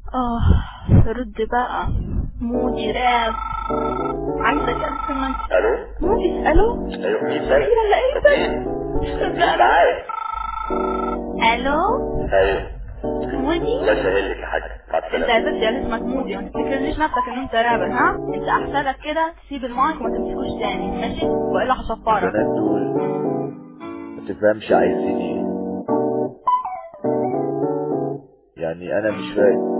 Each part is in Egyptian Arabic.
اه رد بقى مودي راب عايزة كلمة الو مودي الو ايوه مين ده؟ ايه ولا ايه ده مين معايا؟ الو ايوه مودي الله يسهل لك يا حاج مع انت السلامه يا بنتي يا اسمك مودي ما تفتكرنيش نفسك ان انت رابر ها انت احسنك كده تسيب المايك وما تمسكوش تاني ماشي والا هصفرك البنات دول ما تفهمش عايزين ايه يعني انا مش فاهم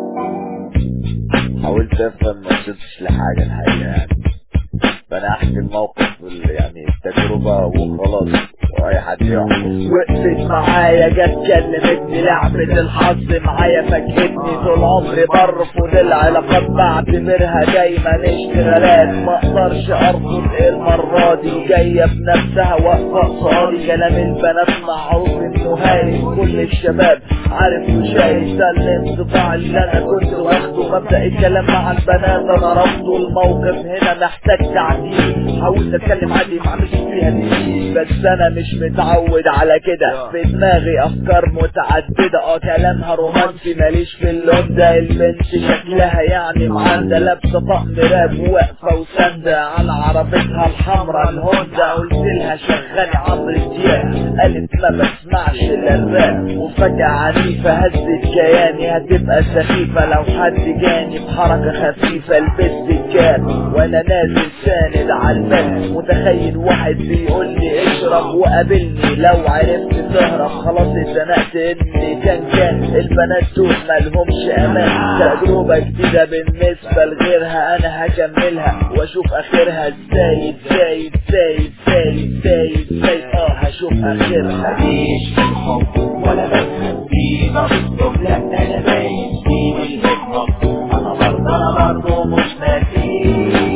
حاولت افهم ما وصلتش لحاجه الحقيقه يعني فانا احكي الموقف وال- يعني التجربه وخلاص واي حد يحكي وقفت معايا جت كلمتني لعبة الحظ معايا فاجئتني طول عمري برفض العلاقات بعتبرها دايما اشتغالات ما اقدرش ارفض المرة دي جاية بنفسها واقفة قصادي كلام البنات معروف انه هايل كل الشباب عارف وشايف ده الانطباع اللي انا كنت واخده مبدأ الكلام مع البنات انا رفضه الموقف هنا محتاج تعديل حاولت اتكلم عادي ما عملتش فيها دي بس انا مش متعود على كده في دماغي افكار متعددة اه كلامها رومانسي ماليش في اللون ده البنت شكلها يعني معندة لابسة طقم راب واقفة وساندة على عربيتها الحمرا الهوندا قلت لها شغلي عمرو دياب قالت ما بسمعش الا الراب وفجأة عنيفة هزت كياني هتبقى سخيفة لو حد جاني بحركة خفيفة لبست الكاب وانا نازل ساند على الباب متخيل واحد بيقول لي اشرب وقابلني لو عرفت تهرب خلاص اتزنقت اللي كان كان البنات دول مالهمش امان تجربة جديدة بالنسبة لغيرها انا هكملها واشوف اخرها ازاي ازاي ازاي ازاي ازاي ازاي اه هشوف اخرها مفيش في الحب ولا بفهم فيه بطلب لا انا باين فيه والهيب هوب انا برضه انا برضه مش ناسي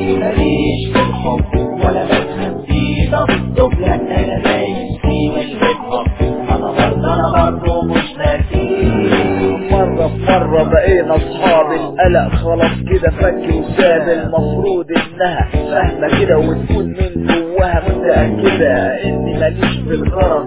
ماليش في الحب ولا بفهم فيه بطلب لا انا باين فيه والهيب هوب انا برضه انا برضه مش ناسي مرة في مرة بقينا اصحاب القلق خلاص كده فك وساب المفروض انها فاهمة كده وتكون من جواها متأكدة اني ماليش في الغرض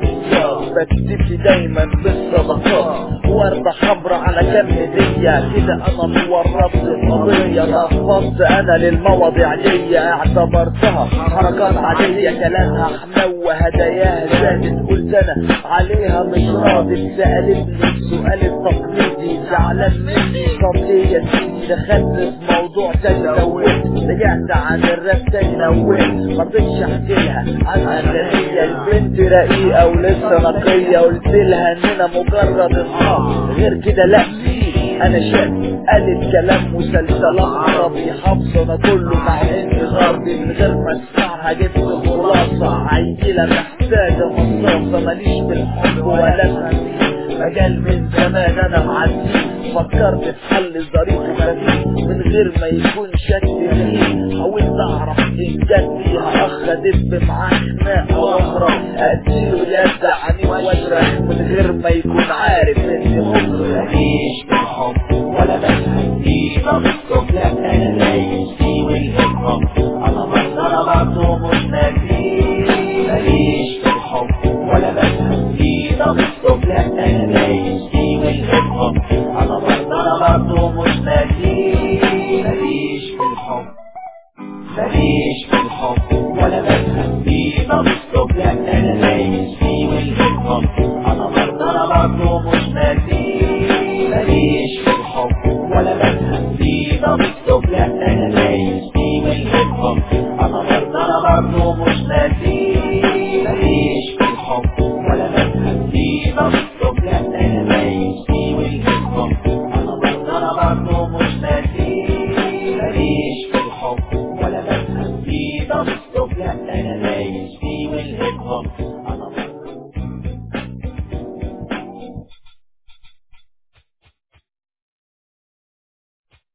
بكتفي دايما بالصدقات وردة حمرا على كم هدية كده انا اتورطت القضية رفضت انا للمواضيع دي اعتبرتها حركات عادية كلامها حمى وهداياها زادت قلت انا عليها مش راضي سألتني السؤال التقليدي زعلان مني طب ليه يا سيدي دخلت في موضوع تاني نويت رجعت عن الراب تاني نويت مرضتش احكي لها عنها ان هي البنت رقيقة ولسه نقية قلت لها اننا مجرد اصحاب غير كده لا انا شاب قالت كلام مسلسلات عربي حافظه انا كله مع اني غربي من غير ما اسمعها جبت خلاصه عيله محتاجه مصاصه ماليش بالحب ولا الخفيف مجال من زمان انا معدي فكرت في حل ظريف وخفيف من غير ما يكون شكلي غريب حاولت اعرف ان جت فيها اخ ادب معاه خناقه واهرب اديله يد عني واشرح من غير ما يكون عارف اني مجرم ماليش في الحب ولا بفهم فيه بطلب لا انا باين فيه والهيب هوب انا برضه انا برضه مش ناسي ماليش في الحب ولا بفهم فيه بطلب لا انا باين فيه والهيب هوب انا برضه انا برضه مش ناسي ماليش في الحب ماليش في الحب ولا بفهم فيه بطلب لا انا باين فيه والهيب هوب انا برضه انا برضه مش ناسي ماليش في الحب ولا بفهم فيه بطلب لا انا باين فيه والهيب هوب انا برضه انا برضه مش ناسي ماليش في الحب ولا بفهم فيه بطلب لا انا باين فيه والهيب هوب انا برضه انا برضه مش ناسي ماليش في الحب ولا بفهم فيه بطلب لا انا باين فيه والهيب هوب